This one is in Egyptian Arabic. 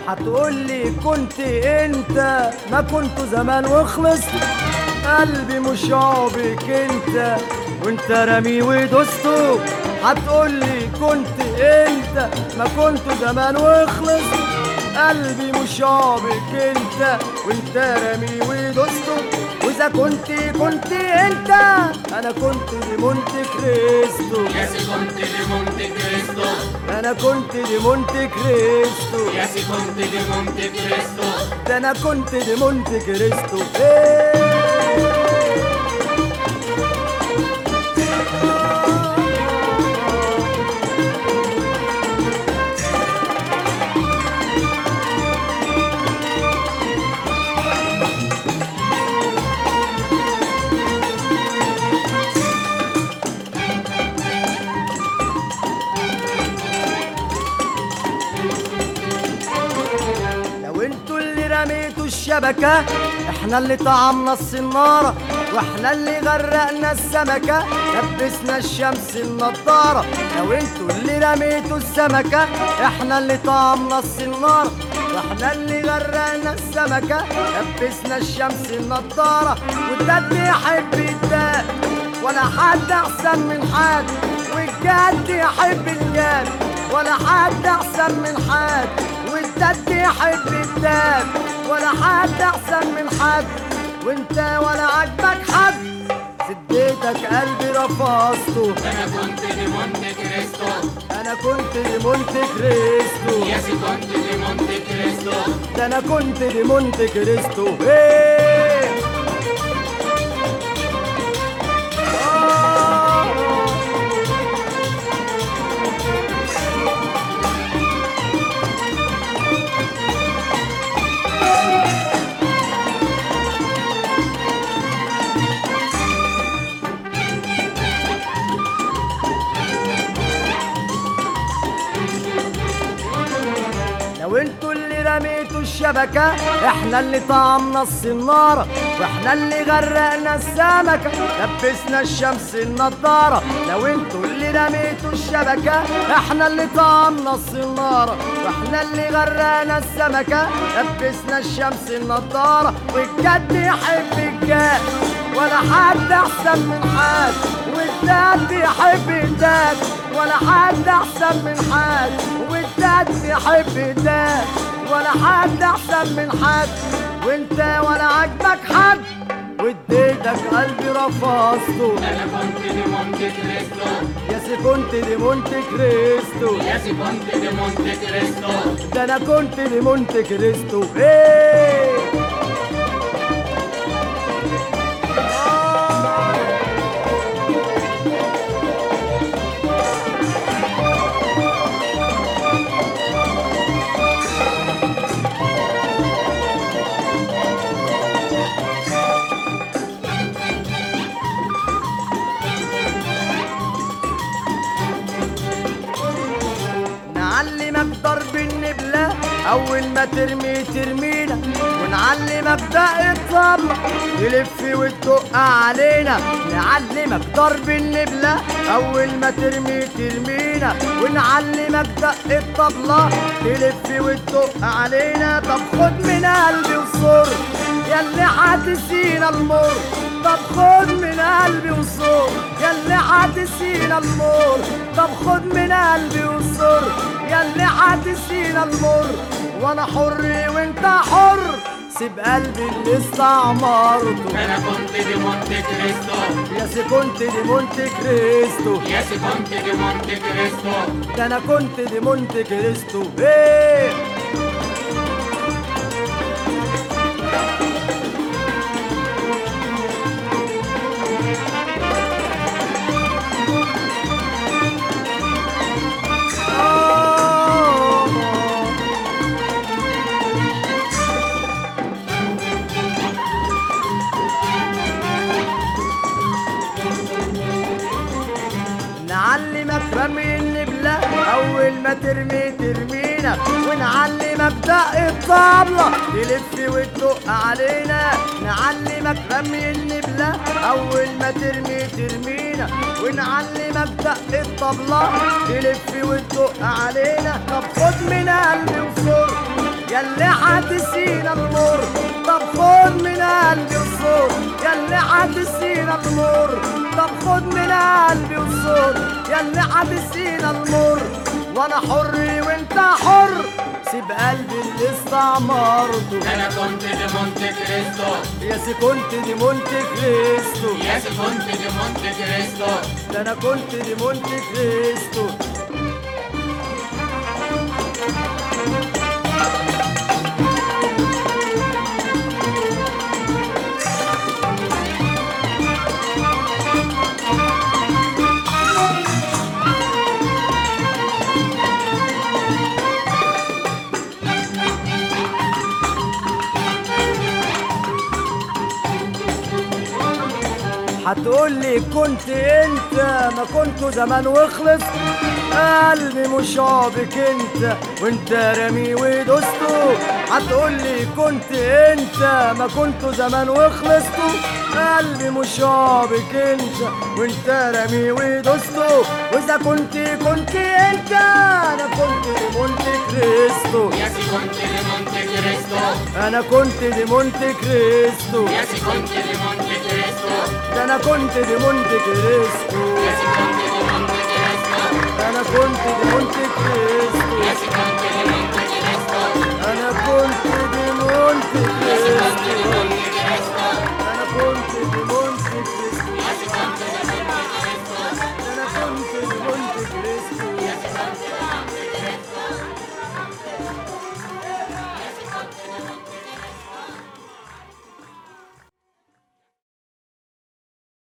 هتقولي كنت انت ما كنت زمان وخلصت قلبي مش عابك انت وانت رامي ودوسته هتقولي كنت انت ما كنت زمان وخلصت قلبي مش عابك انت وانت رامي ودوسته واذا كنت كنت انت انا كنت دي مونت كريستو يا سي كنت دي مونte كريستو انا كنت دي مونت كريستو يا سي كنت دي مونte كريستو ده انا كنت دي مونت كريستو إيه. لو انتوا اللي رميتوا الشبكة احنا اللي طعمنا الصنارة واحنا اللي غرقنا السمكة لبسنا الشمس النضارة لو انتوا اللي رميتوا السمكة احنا اللي طعمنا الصنارة واحنا اللي غرقنا السمكة لبسنا الشمس النضارة والجد يحب الداد ولا حد احسن من حد والجد يحب الجد ولا حد احسن من حد والدد يحب الدد ولا حد احسن من حد وانت ولا عاجبك حد سديتك قلبي رفضته انا كنت دي مونte كريستو انا كنت دي مونت كريستو يا سي كنت دي مونte كريستو ده انا كنت دي مونت كريستو ايه آه. لو انتوا اللي رميتوا الشبكة احنا اللي طعمنا الصنارة واحنا اللي غرقنا السمكة لبسنا الشمس النضارة لو انتوا اللي رميتوا الشبكة احنا اللي طعمنا الصنارة واحنا اللي غرقنا السمكة لبسنا الشمس النضارة والجد يحب الجد ولا حد احسن من حد والداد يحب الداد ولا حد احسن من حد والداد يحب الداد ولا حد احسن من حد وانت ولا عاجبك حد واديتك قلبي رفضته انا كنت دي مونte كريستو يا سي كنت دي مونت كريستو يا سي كنت دي مونte كريستو ده انا كنت دي مونت كريستو ايه نعلمك ضرب النبلة أول ما ترمي ترمينا ونعلمك دق الطبلة تلف وتدق علينا نعلمك ضرب النبلة أول ما ترمي ترمينا ونعلمك دق الطبلة تلف وتدق علينا طب خد من قلبي وصر ياللي هتسينا المر طب خد من قلبي وصور ياللي هتسينا المر طب خد من قلبي وصور ياللي هتسينا المر وانا حر وانت حر سيب قلبي اللي استعمرته انا كنت دي مونte كريستو يا سي كنت دي مونت كريستو يا سي كنت دي مونte كريستو ده انا كنت دي مونت كريستو ايه نعلمك رمي النبلة أول ما ترمي ترمينا ونعلمك دق الطبلة تلف وتدق علينا نعلمك رمي النبلة أول ما ترمي ترمينا ونعلمك دق الطبلة تلف وتدق علينا طب خد من قلبي وصر ياللي هتسينا المر طب خد من قلبي الصوت ياللي هتسينا المر طب خد من قلبي الصوت ياللي هتسينا المر وانا حر وانت حر سيب قلبي اللي استعمرته انا كنت دي مونte كريستو يا سي كنت دي مونت كريستو يا سي كنت دي مونte كريستو ده انا كنت دي مونت كريستو هتقولي كنت انت ما كنت زمان وخلص قلبي مش عابك انت وانت رامي ودوسته هتقولي كنت انت ما كنت زمان وخلصته قلبي مش عابك انت وانت رامي ودوسته واذا كنت كنت انت انا كنت مونت كريستو يا سي كنت دي مونte كريستو انا كنت دي مونت كريستو يا سي كنت دي مونte كريستو ده انا كنت دي مونت كريستو يا سي كنت دي مونte كريستو انا كنت دي مونت كريستو يا سي كنت دي